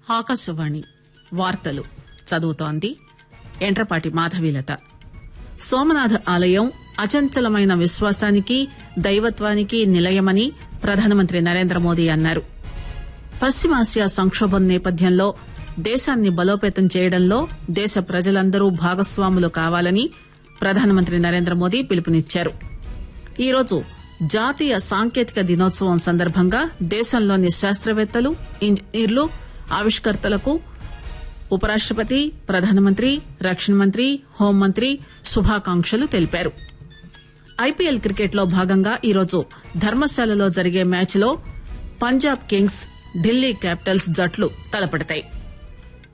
ఆకాశవాణి వార్తలు చదువుతోంది ఎండ్రపాటి మాధవీలత సోమనాథ ఆలయం అచంచలమైన విశ్వాసానికి దైవత్వానికి నిలయమని ప్రధానమంత్రి నరేంద్రమోదీ అన్నారు పశ్చిమాసియా సంక్షోభం నేపథ్యంలో దేశాన్ని బలోపేతం చేయడంలో దేశ ప్రజలందరూ భాగస్వాములు కావాలని ప్రధానమంత్రి నరేంద్రమోదీ పిలుపునిచ్చారు ఈరోజు జాతీయ సాంకేతిక దినోత్సవం సందర్భంగా దేశంలోని శాస్త్రవేత్తలు ఇంజనీర్లు ఆవిష్కర్తలకు ఉపరాష్టపతి ప్రధానమంత్రి రక్షణ మంత్రి హోంమంత్రి శుభాకాంక్షలు తెలిపారు ఐపీఎల్ క్రికెట్ లో భాగంగా ఈరోజు ధర్మశాలలో జరిగే మ్యాచ్ లో పంజాబ్ కింగ్స్ ఢిల్లీ క్యాపిటల్స్ జట్లు తలపడతాయి